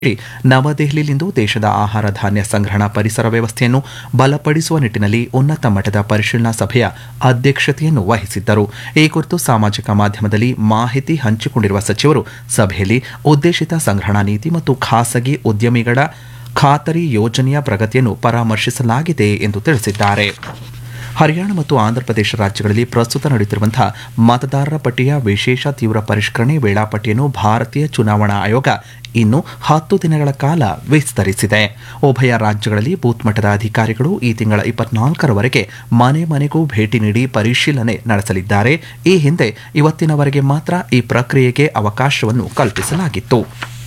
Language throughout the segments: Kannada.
ನವದೆಹಲಿಯಲ್ಲಿಂದು ದೇಶದ ಆಹಾರ ಧಾನ್ಯ ಸಂಗ್ರಹಣಾ ಪರಿಸರ ವ್ಯವಸ್ಥೆಯನ್ನು ಬಲಪಡಿಸುವ ನಿಟ್ಟಿನಲ್ಲಿ ಉನ್ನತ ಮಟ್ಟದ ಪರಿಶೀಲನಾ ಸಭೆಯ ಅಧ್ಯಕ್ಷತೆಯನ್ನು ವಹಿಸಿದ್ದರು ಈ ಕುರಿತು ಸಾಮಾಜಿಕ ಮಾಧ್ಯಮದಲ್ಲಿ ಮಾಹಿತಿ ಹಂಚಿಕೊಂಡಿರುವ ಸಚಿವರು ಸಭೆಯಲ್ಲಿ ಉದ್ದೇಶಿತ ಸಂಗ್ರಹಣಾ ನೀತಿ ಮತ್ತು ಖಾಸಗಿ ಉದ್ಯಮಿಗಳ ಖಾತರಿ ಯೋಜನೆಯ ಪ್ರಗತಿಯನ್ನು ಪರಾಮರ್ಶಿಸಲಾಗಿದೆ ಎಂದು ತಿಳಿಸಿದ್ದಾರೆ ಹರಿಯಾಣ ಮತ್ತು ಆಂಧ್ರಪ್ರದೇಶ ರಾಜ್ಯಗಳಲ್ಲಿ ಪ್ರಸ್ತುತ ನಡೆಯುತ್ತಿರುವಂತಹ ಮತದಾರರ ಪಟ್ಟಿಯ ವಿಶೇಷ ತೀವ್ರ ಪರಿಷ್ಕರಣೆ ವೇಳಾಪಟ್ಟಿಯನ್ನು ಭಾರತೀಯ ಚುನಾವಣಾ ಆಯೋಗ ಇನ್ನು ಹತ್ತು ದಿನಗಳ ಕಾಲ ವಿಸ್ತರಿಸಿದೆ ಉಭಯ ರಾಜ್ಯಗಳಲ್ಲಿ ಬೂತ್ ಮಟ್ಟದ ಅಧಿಕಾರಿಗಳು ಈ ತಿಂಗಳ ಇಪ್ಪತ್ನಾಲ್ಕರವರೆಗೆ ಮನೆ ಮನೆಗೂ ಭೇಟಿ ನೀಡಿ ಪರಿಶೀಲನೆ ನಡೆಸಲಿದ್ದಾರೆ ಈ ಹಿಂದೆ ಇವತ್ತಿನವರೆಗೆ ಮಾತ್ರ ಈ ಪ್ರಕ್ರಿಯೆಗೆ ಅವಕಾಶವನ್ನು ಕಲ್ಪಿಸಲಾಗಿತ್ತು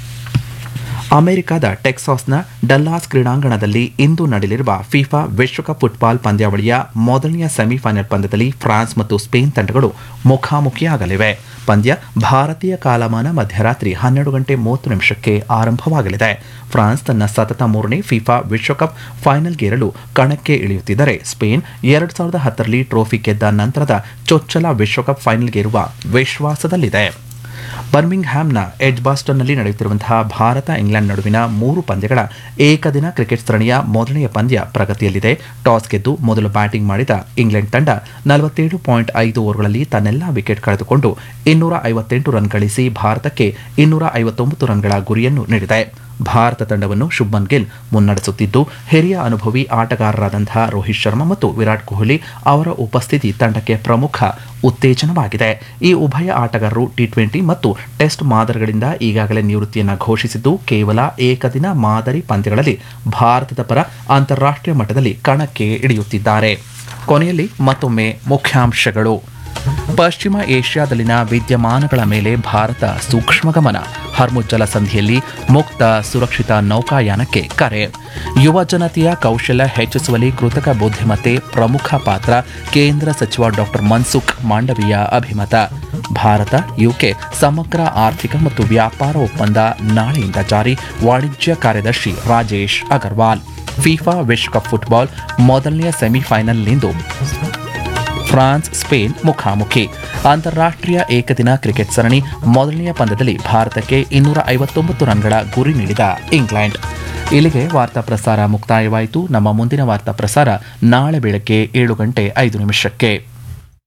ಅಮೆರಿಕದ ಟೆಕ್ಸಾಸ್ನ ಡಲ್ಲಾಸ್ ಕ್ರೀಡಾಂಗಣದಲ್ಲಿ ಇಂದು ನಡೆಯಲಿರುವ ಫಿಫಾ ವಿಶ್ವಕಪ್ ಫುಟ್ಬಾಲ್ ಪಂದ್ಯಾವಳಿಯ ಮೊದಲನೆಯ ಸೆಮಿಫೈನಲ್ ಪಂದ್ಯದಲ್ಲಿ ಫ್ರಾನ್ಸ್ ಮತ್ತು ಸ್ಪೇನ್ ತಂಡಗಳು ಮುಖಾಮುಖಿಯಾಗಲಿವೆ ಪಂದ್ಯ ಭಾರತೀಯ ಕಾಲಮಾನ ಮಧ್ಯರಾತ್ರಿ ಹನ್ನೆರಡು ಗಂಟೆ ಮೂವತ್ತು ನಿಮಿಷಕ್ಕೆ ಆರಂಭವಾಗಲಿದೆ ಫ್ರಾನ್ಸ್ ತನ್ನ ಸತತ ಮೂರನೇ ಫಿಫಾ ವಿಶ್ವಕಪ್ ಫೈನಲ್ಗೇರಲು ಕಣಕ್ಕೆ ಇಳಿಯುತ್ತಿದ್ದರೆ ಸ್ಪೇನ್ ಎರಡು ಸಾವಿರದ ಹತ್ತರಲ್ಲಿ ಟ್ರೋಫಿ ಗೆದ್ದ ನಂತರದ ಚೊಚ್ಚಲ ವಿಶ್ವಕಪ್ ಫೈನಲ್ಗೇರುವ ವಿಶ್ವಾಸದಲ್ಲಿದೆ ಬರ್ಮಿಂಗ್ಹ್ಯಾಮ್ನ ಎಡ್ಜ್ಬಾಸ್ಟನ್ನಲ್ಲಿ ನಡೆಯುತ್ತಿರುವಂತಹ ಭಾರತ ಇಂಗ್ಲೆಂಡ್ ನಡುವಿನ ಮೂರು ಪಂದ್ಯಗಳ ಏಕದಿನ ಕ್ರಿಕೆಟ್ ಸರಣಿಯ ಮೊದಲನೆಯ ಪಂದ್ಯ ಪ್ರಗತಿಯಲ್ಲಿದೆ ಟಾಸ್ ಗೆದ್ದು ಮೊದಲು ಬ್ಯಾಟಿಂಗ್ ಮಾಡಿದ ಇಂಗ್ಲೆಂಡ್ ತಂಡ ನಲವತ್ತೇಳು ಪಾಯಿಂಟ್ ಐದು ಓವರ್ಗಳಲ್ಲಿ ತನ್ನೆಲ್ಲಾ ವಿಕೆಟ್ ಕಳೆದುಕೊಂಡು ಇನ್ನೂರ ಐವತ್ತೆಂಟು ರನ್ ಗಳಿಸಿ ಭಾರತಕ್ಕೆ ಇನ್ನೂರ ಐವತ್ತೊಂಬತ್ತು ರನ್ಗಳ ಗುರಿಯನ್ನು ನೀಡಿದೆ ಭಾರತ ತಂಡವನ್ನು ಶುಭ್ಮನ್ ಗಿಲ್ ಮುನ್ನಡೆಸುತ್ತಿದ್ದು ಹಿರಿಯ ಅನುಭವಿ ಆಟಗಾರರಾದಂತಹ ರೋಹಿತ್ ಶರ್ಮಾ ಮತ್ತು ವಿರಾಟ್ ಕೊಹ್ಲಿ ಅವರ ಉಪಸ್ಥಿತಿ ತಂಡಕ್ಕೆ ಪ್ರಮುಖ ಉತ್ತೇಜನವಾಗಿದೆ ಈ ಉಭಯ ಆಟಗಾರರು ಟಿ ಟ್ವೆಂಟಿ ಮತ್ತು ಟೆಸ್ಟ್ ಮಾದರಿಗಳಿಂದ ಈಗಾಗಲೇ ನಿವೃತ್ತಿಯನ್ನು ಘೋಷಿಸಿದ್ದು ಕೇವಲ ಏಕದಿನ ಮಾದರಿ ಪಂದ್ಯಗಳಲ್ಲಿ ಭಾರತದ ಪರ ಅಂತಾರಾಷ್ಟ್ರೀಯ ಮಟ್ಟದಲ್ಲಿ ಕಣಕ್ಕೆ ಇಳಿಯುತ್ತಿದ್ದಾರೆ ಕೊನೆಯಲ್ಲಿ ಮತ್ತೊಮ್ಮೆ ಮುಖ್ಯಾಂಶಗಳು ಪಶ್ಚಿಮ ಏಷ್ಯಾದಲ್ಲಿನ ವಿದ್ಯಮಾನಗಳ ಮೇಲೆ ಭಾರತ ಸೂಕ್ಷ್ಮ ಗಮನ ಹರ್ಮುಜ್ ಜಲಸಂಧಿಯಲ್ಲಿ ಮುಕ್ತ ಸುರಕ್ಷಿತ ನೌಕಾಯಾನಕ್ಕೆ ಕರೆ ಯುವ ಜನತೆಯ ಕೌಶಲ್ಯ ಹೆಚ್ಚಿಸುವಲ್ಲಿ ಕೃತಕ ಬುದ್ಧಿಮತ್ತೆ ಪ್ರಮುಖ ಪಾತ್ರ ಕೇಂದ್ರ ಸಚಿವ ಡಾಕ್ಟರ್ ಮನ್ಸುಖ್ ಮಾಂಡವೀಯ ಅಭಿಮತ ಭಾರತ ಯುಕೆ ಸಮಗ್ರ ಆರ್ಥಿಕ ಮತ್ತು ವ್ಯಾಪಾರ ಒಪ್ಪಂದ ನಾಳೆಯಿಂದ ಜಾರಿ ವಾಣಿಜ್ಯ ಕಾರ್ಯದರ್ಶಿ ರಾಜೇಶ್ ಅಗರ್ವಾಲ್ ಫಿಫಾ ವಿಶ್ವಕಪ್ ಫುಟ್ಬಾಲ್ ಮೊದಲನೆಯ ಸೆಮಿಫೈನಲ್ನಿಂದು ಫ್ರಾನ್ಸ್ ಸ್ಪೇನ್ ಮುಖಾಮುಖಿ ಅಂತಾರಾಷ್ಟ್ರೀಯ ಏಕದಿನ ಕ್ರಿಕೆಟ್ ಸರಣಿ ಮೊದಲನೆಯ ಪಂದ್ಯದಲ್ಲಿ ಭಾರತಕ್ಕೆ ಇನ್ನೂರ ಐವತ್ತೊಂಬತ್ತು ರನ್ಗಳ ಗುರಿ ನೀಡಿದ ಇಂಗ್ಲೆಂಡ್ ಇಲ್ಲಿಗೆ ವಾರ್ತಾ ಪ್ರಸಾರ ಮುಕ್ತಾಯವಾಯಿತು ನಮ್ಮ ಮುಂದಿನ ವಾರ್ತಾ ಪ್ರಸಾರ ನಾಳೆ ಬೆಳಗ್ಗೆ ಏಳು ಗಂಟೆ ಐದು ನಿಮಿಷಕ್ಕೆ